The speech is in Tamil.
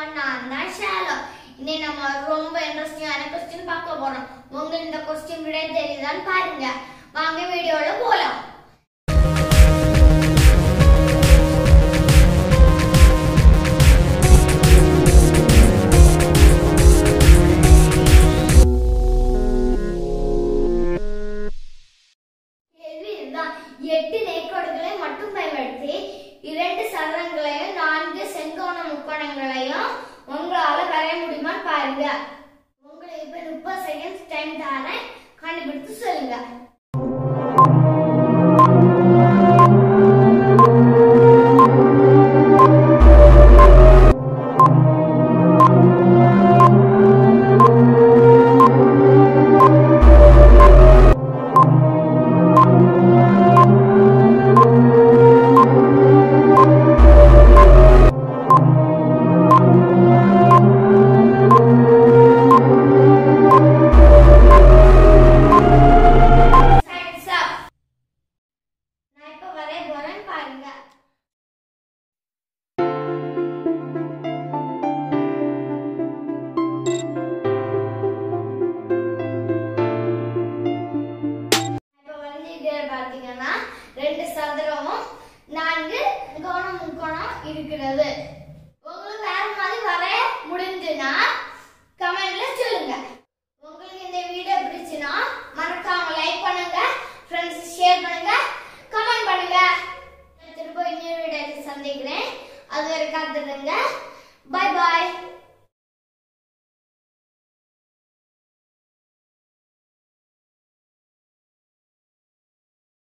நான் தான் ஷாலோ இன்னைக்கு நம்ம ரொம்ப இன்ட்ரெஸ்டிங்கான கொஸ்டின் பார்க்க போறோம் உங்களுக்கு இந்த கொஸ்டின் விட தெரியுதான்னு பாருங்க வாங்க வீடியோல போலாம் கேள்வி இதுதான் எட்டு நேர்கோடுகளை மட்டும் பயன்படுத்தி இரண்டு சதுரங்களையும் நான்கு செங்கோண முக்கோணங்களையும் உங்களால வரைய முடியுமான்னு பாருங்க உங்களுக்கு இப்ப முப்பது செகண்ட்ஸ் டைம் தரேன் கண்டுபிடிச்சு சொல்லுங்க Time's up. நான் இப்ப வரைய போறேன் பாருங்க இப்ப வந்து இதுல பாத்தீங்கன்னா ரெண்டு சதுரமும் நான்கு கோணம் முக்கோணம் இருக்கிறது